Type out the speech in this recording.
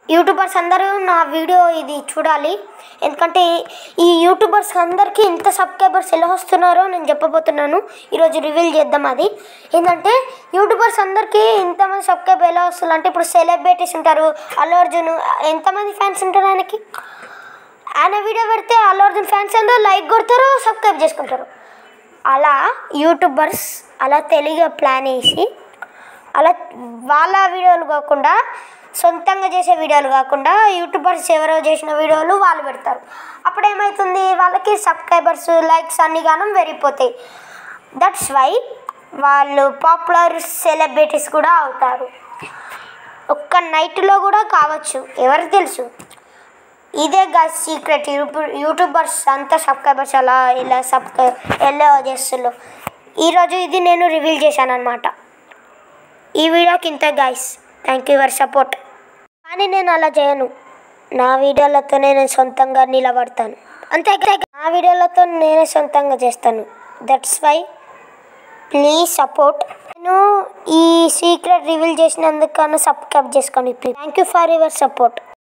YouTubers అందరూ నా video ఇది చూడాలి ఎందుకంటే ఈ యూట్యూబర్స్ అందరికీ ఇంత సబ్స్క్రైబర్స్ ఎలా వస్తున్నారో నేను చెప్పబోతున్నాను ఈరోజు రివీల్ చేద్దాం అది ఏంటంటే యూట్యూబర్స్ అందరికీ ఇంతమంది సబ్స్క్రైబర్ ఎలా వస్తున్నారు అంటే ఇప్పుడు సెలబ్రిటీస్ ఉంటారు అల్లు అర్జున్ ఎంతమంది ఫ్యాన్స్ ఉంటారు ఆయనకి ఆయన వీడియో పెడితే అల్లు అర్జున్ ఫ్యాన్స్ అందరూ లైక్ కొడతారు సబ్స్క్రైబ్ చేసుకుంటారు అలా యూట్యూబర్స్ అలా తెలివిగా ప్లాన్ వేసి అలా వాళ్ళ వీడియోలు కాకుండా సొంతంగా చేసే వీడియోలు కాకుండా యూట్యూబర్స్ ఎవరో చేసిన వీడియోలు వాళ్ళు పెడతారు అప్పుడు ఏమవుతుంది వాళ్ళకి సబ్స్క్రైబర్స్ లైక్స్ అన్ని గానం పెరిగిపోతాయి దట్స్ వై వాళ్ళు పాపులర్ సెలబ్రిటీస్ కూడా అవుతారు ఒక్క నైట్లో కూడా కావచ్చు ఎవరికి తెలుసు ఇదే గా సీక్రెట్ యూట్యూబర్స్ అంతా సబ్స్క్రైబర్స్ అలా ఇలా సబ్స్క్రై ఎలా చేస్తున్నారు ఈరోజు ఇది నేను రివీల్ చేశాను అనమాట ఈ వీడియోకి ఇంత guys thank you for support కానీ నేను అలా చేయను నా వీడియోలతో నేను సొంతంగా నిలబడతాను అంతే నా వీడియోలతో నేనే సొంతంగా చేస్తాను దట్స్ వై ప్లీజ్ సపోర్ట్ నేను ఈ సీక్రెట్ రివీల్ చేసినందుకన్నా సబ్స్క్రైబ్ చేసుకోండి please thank you for your support